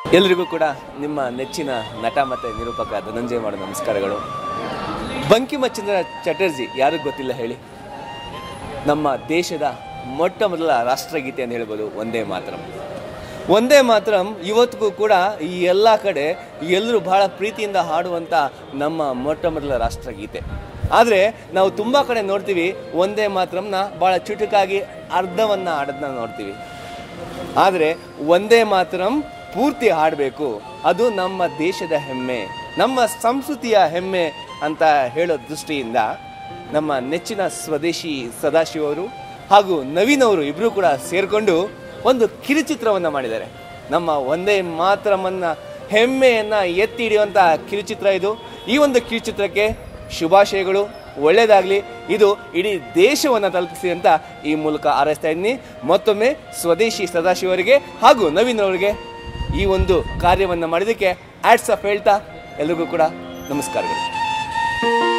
ಎಲ್ರಿಗೂ ಕೂಡ ನಿಮ್ಮ ನೆಚ್ಚಿನ ನಟ ಮತ್ತು ನಿರೂಪಕ ಧನಂಜಯ ಮಾಡೋ ನಮಸ್ಕಾರಗಳು ಬಂಕಿಮಚಂದ್ರ ಚಟರ್ಜಿ ಯಾರಿಗೂ ಗೊತ್ತಿಲ್ಲ ಹೇಳಿ ನಮ್ಮ ದೇಶದ ಮೊಟ್ಟ ಮೊದಲ ರಾಷ್ಟ್ರಗೀತೆ ಅಂತ ಹೇಳ್ಬೋದು ಒಂದೇ ಮಾತರಂ ಒಂದೇ ಮಾತರಂ ಇವತ್ತಿಗೂ ಕೂಡ ಈ ಎಲ್ಲ ಕಡೆ ಎಲ್ಲರೂ ಬಹಳ ಪ್ರೀತಿಯಿಂದ ಹಾಡುವಂಥ ನಮ್ಮ ಮೊಟ್ಟ ಮೊದಲ ರಾಷ್ಟ್ರಗೀತೆ ಆದರೆ ನಾವು ತುಂಬ ಕಡೆ ನೋಡ್ತೀವಿ ಒಂದೇ ಮಾತರಂನ ಭಾಳ ಚುಟುಕಾಗಿ ಅರ್ಧವನ್ನು ಹಾಡೋದನ್ನ ನೋಡ್ತೀವಿ ಆದರೆ ಒಂದೇ ಮಾತರಂ ಪೂರ್ತಿ ಹಾಡಬೇಕು ಅದು ನಮ್ಮ ದೇಶದ ಹೆಮ್ಮೆ ನಮ್ಮ ಸಂಸ್ಕೃತಿಯ ಹೆಮ್ಮೆ ಅಂತ ಹೇಳೋ ದೃಷ್ಟಿಯಿಂದ ನಮ್ಮ ನೆಚ್ಚಿನ ಸ್ವದೇಶಿ ಸದಾಶಿವ ಅವರು ಹಾಗೂ ನವೀನ್ ಅವರು ಇಬ್ಬರು ಕೂಡ ಸೇರಿಕೊಂಡು ಒಂದು ಕಿರುಚಿತ್ರವನ್ನು ಮಾಡಿದ್ದಾರೆ ನಮ್ಮ ಒಂದೇ ಮಾತರಮನ್ನ ಹೆಮ್ಮೆಯನ್ನು ಎತ್ತಿ ಹಿಡಿಯುವಂಥ ಕಿರುಚಿತ್ರ ಇದು ಈ ಒಂದು ಕಿರುಚಿತ್ರಕ್ಕೆ ಶುಭಾಶಯಗಳು ಒಳ್ಳೆಯದಾಗಲಿ ಇದು ಇಡೀ ದೇಶವನ್ನು ತಲುಪಿಸಿ ಅಂತ ಈ ಮೂಲಕ ಹಾರೈಸ್ತಾ ಇದ್ದೀನಿ ಮತ್ತೊಮ್ಮೆ ಸ್ವದೇಶಿ ಸದಾಶಿವರಿಗೆ ಹಾಗೂ ನವೀನ್ ಅವರಿಗೆ ಈ ಒಂದು ಕಾರ್ಯವನ್ನು ಮಾಡಿದ್ದಕ್ಕೆ ಆಡ್ಸ್ ಆಫ್ ಹೇಳ್ತಾ ಎಲ್ರಿಗೂ ಕೂಡ ನಮಸ್ಕಾರಗಳು